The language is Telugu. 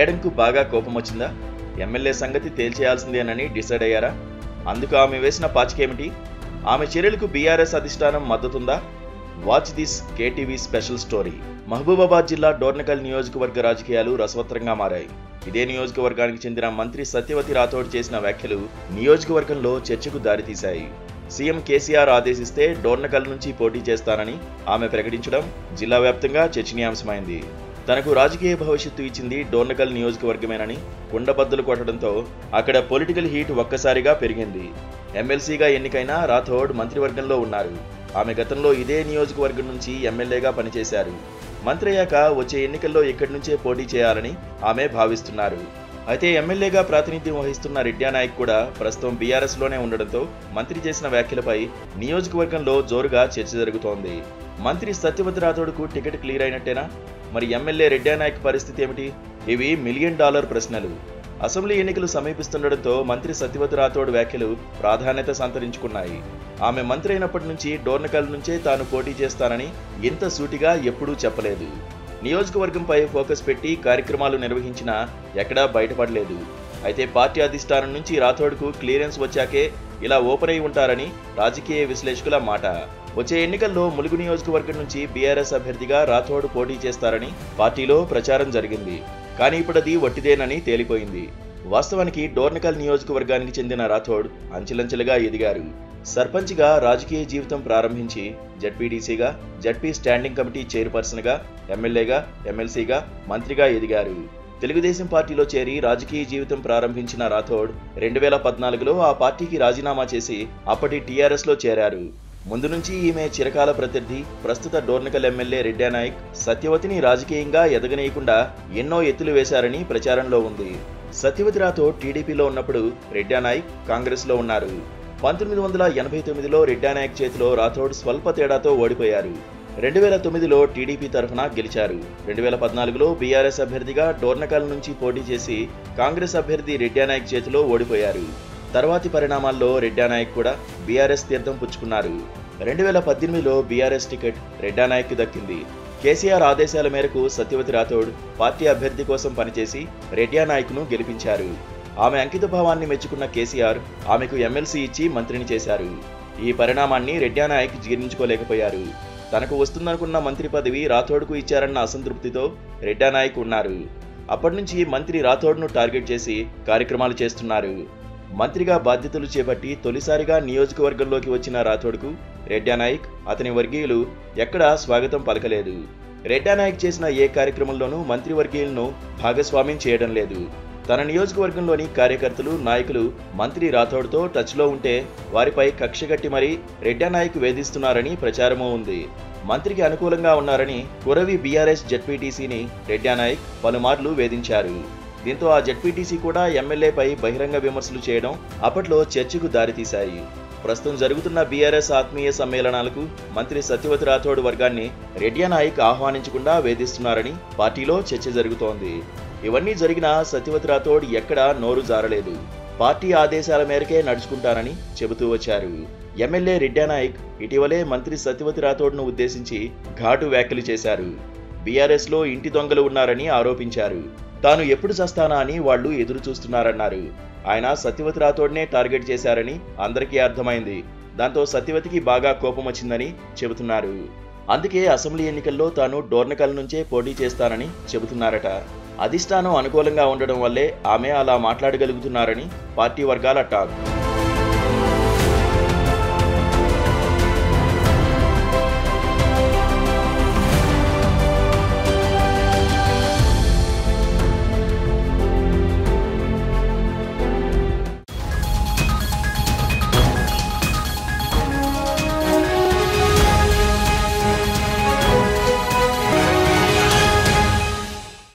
మేడంకు బాగా కోపం వచ్చిందా ఎమ్మెల్యే సంగతి తేల్చేయాల్సిందేనని డిసైడ్ అయ్యారా అందుకు ఆమె వేసిన పాచికేమిటి ఆమె చర్యలకు బీఆర్ఎస్ అధిష్టానం మద్దతుందా watch this KTV special story Mahabubabad జిల్లా డోర్నకల్ నియోజకవర్గ రాజకీయాలు రసవత్రంగా మారాయి ఇదే నియోజకవర్గానికి చెందిన మంత్రి సత్యవతి రాథోడ్ చేసిన వ్యాఖ్యలు నియోజకవర్గంలో చర్చకు దారితీశాయి సీఎం కేసీఆర్ ఆదేశిస్తే డోర్నకల్ నుంచి పోటీ చేస్తానని ఆమె ప్రకటించడం జిల్లా వ్యాప్తంగా చర్చనీయాంశమైంది తనకు రాజకీయ భవిష్యత్తు ఇచ్చింది డోర్నకల్ నియోజకవర్గమేనని కుండబద్దలు కొట్టడంతో అక్కడ పొలిటికల్ హీట్ ఒక్కసారిగా పెరిగింది ఎమ్మెల్సీగా ఎన్నికైన రాథోడ్ మంత్రివర్గంలో ఉన్నారు ఆమె గతంలో ఇదే నియోజకవర్గం నుంచి ఎమ్మెల్యేగా పనిచేశారు మంత్రి అయ్యాక వచ్చే ఎన్నికల్లో ఇక్కడి నుంచే పోటీ చేయాలని ఆమె భావిస్తున్నారు అయితే ఎమ్మెల్యేగా ప్రాతినిధ్యం వహిస్తున్న రెడ్డా నాయక్ కూడా ప్రస్తుతం బీఆర్ఎస్ లోనే ఉండడంతో మంత్రి చేసిన వ్యాఖ్యలపై నియోజకవర్గంలో జోరుగా చర్చ జరుగుతోంది మంత్రి సత్యవతి రాథోడ్కు టికెట్ క్లియర్ అయినట్టేనా మరి ఎమ్మెల్యే రెడ్డా నాయక్ పరిస్థితి ఏమిటి ఇవి మిలియన్ డాలర్ ప్రశ్నలు అసెంబ్లీ ఎన్నికలు సమీపిస్తుండటంతో మంత్రి సత్యవతి రాథోడ్ వ్యాఖ్యలు ప్రాధాన్యత సంతరించుకున్నాయి ఆమె మంత్రి అయినప్పటి నుంచి డోర్నకల్ నుంచే తాను పోటీ చేస్తానని ఇంత సూటిగా ఎప్పుడూ చెప్పలేదు నియోజకవర్గంపై ఫోకస్ పెట్టి కార్యక్రమాలు నిర్వహించినా ఎక్కడా బయటపడలేదు అయితే పార్టీ అధిష్టానం నుంచి రాథోడ్కు క్లియరెన్స్ వచ్చాకే ఇలా ఓపెన్ అయి ఉంటారని రాజకీయ విశ్లేషకుల మాట వచ్చే ఎన్నికల్లో ములుగు నియోజకవర్గం నుంచి బీఆర్ఎస్ అభ్యర్థిగా రాథోడ్ పోటీ చేస్తారని పార్టీలో ప్రచారం జరిగింది కానీ ఇప్పుడది వట్టిదేనని తేలిపోయింది వాస్తవానికి డోర్నకల్ నియోజకవర్గానికి చెందిన రాథోడ్ అంచెలంచెలుగా ఎదిగారు సర్పంచ్గా రాజకీయ జీవితం ప్రారంభించి జడ్పీడీసీగా జడ్పీ స్టాండింగ్ కమిటీ చైర్పర్సన్గా ఎమ్మెల్యేగా ఎమ్మెల్సీగా మంత్రిగా ఎదిగారు తెలుగుదేశం పార్టీలో చేరి రాజకీయ జీవితం ప్రారంభించిన రాథోడ్ రెండు వేల పద్నాలుగులో ఆ పార్టీకి రాజీనామా చేసి అప్పటి టీఆర్ఎస్లో చేరారు ముందు నుంచి ఈమె చిరకాల ప్రత్యర్థి ప్రస్తుత డోర్నకల్ ఎమ్మెల్యే రెడ్డా నాయక్ సత్యవతిని రాజకీయంగా ఎదగనీయకుండా ఎన్నో ఎత్తులు వేశారని ప్రచారంలో ఉంది సత్యవతి రాథోడ్ టీడీపీలో ఉన్నప్పుడు రెడ్డా నాయక్ కాంగ్రెస్లో ఉన్నారు పంతొమ్మిది వందల ఎనభై తొమ్మిదిలో రెడ్డా నాయక్ చేతిలో రాథోడ్ స్వల్ప తేడాతో ఓడిపోయారు రెండు వేల తొమ్మిదిలో టీడీపీ తరఫున గెలిచారు రెండు వేల పద్నాలుగులో బీఆర్ఎస్ అభ్యర్థిగా డోర్నకల్ నుంచి పోటీ చేసి కాంగ్రెస్ అభ్యర్థి రెడ్డా నాయక్ చేతిలో ఓడిపోయారు తర్వాతి పరిణామాల్లో రెడ్డా నాయక్ కూడా బీఆర్ఎస్ తీర్థం పుచ్చుకున్నారు రెండు వేల పద్దెనిమిదిలో బీఆర్ఎస్ టికెట్ రెడ్డా నాయక్ దక్కింది కేసీఆర్ ఆదేశాల మేరకు సత్యవతి రాథోడ్ పార్టీ అభ్యర్థి కోసం పనిచేసి రెడ్డా నాయక్ను గెలిపించారు ఆమె అంకిత భావాన్ని మెచ్చుకున్న కేసీఆర్ ఆమెకు ఎమ్మెల్సీ ఇచ్చి మంత్రిని చేశారు ఈ పరిణామాన్ని రెడ్డా నాయక్ జీర్ణించుకోలేకపోయారు తనకు వస్తుందనుకున్న మంత్రి పదవి రాథోడ్కు ఇచ్చారన్న అసంతృప్తితో రెడ్డా నాయక్ ఉన్నారు అప్పటి నుంచి మంత్రి రాథోడ్ను టార్గెట్ చేసి కార్యక్రమాలు చేస్తున్నారు మంత్రిగా బాధ్యతలు చేపట్టి తొలిసారిగా నియోజకవర్గంలోకి వచ్చిన రాథోడ్కు రెడ్డా నాయక్ అతని వర్గీయులు ఎక్కడా స్వాగతం పలకలేదు రెడ్డా నాయక్ చేసిన ఏ కార్యక్రమంలోనూ మంత్రివర్గీయులను భాగస్వామ్యం చేయడం లేదు తన నియోజకవర్గంలోని కార్యకర్తలు నాయకులు మంత్రి రాథోడ్తో టచ్లో ఉంటే వారిపై కక్షగట్టి మరీ రెడ్డా నాయక్ వేధిస్తున్నారని ప్రచారమూ ఉంది మంత్రికి అనుకూలంగా ఉన్నారని కురవి బీఆర్ఎస్ జడ్పీటీసీని రెడ్డా నాయక్ పలుమార్లు వేధించారు దీంతో ఆ జడ్పీటీసీ కూడా ఎమ్మెల్యేపై బహిరంగ విమర్శలు చేయడం అప్పట్లో చర్చకు దారితీశాయి ప్రస్తుతం జరుగుతున్న బీఆర్ఎస్ ఆత్మీయ సమ్మేళనాలకు మంత్రి సత్యవతి రాథోడ్ వర్గాన్ని రెడ్డియా నాయక్ ఆహ్వానించకుండా వేధిస్తున్నారని పార్టీలో చర్చ జరుగుతోంది ఇవన్నీ జరిగినా సత్యవతి రాథోడ్ ఎక్కడా నోరు జారలేదు పార్టీ ఆదేశాల మేరకే నడుచుకుంటానని చెబుతూ వచ్చారు ఎమ్మెల్యే రెడ్డా నాయక్ ఇటీవలే మంత్రి సత్యవతి రాథోడ్ను ఉద్దేశించి ఘాటు వ్యాఖ్యలు చేశారు బీఆర్ఎస్ లో ఇంటి దొంగలు ఉన్నారని ఆరోపించారు తాను ఎప్పుడు చస్తానా అని వాళ్లు ఎదురు చూస్తున్నారన్నారు ఆయన సత్యవతి రాథోడ్నే టార్గెట్ చేశారని అందరికీ అర్థమైంది దాంతో సత్యవతికి బాగా కోపం వచ్చిందని చెబుతున్నారు అందుకే అసెంబ్లీ ఎన్నికల్లో తాను డోర్నకల్ నుంచే పోటీ చేస్తానని చెబుతున్నారట అధిష్టానం అనుకూలంగా ఉండడం వల్లే ఆమె అలా మాట్లాడగలుగుతున్నారని పార్టీ వర్గాల టాక్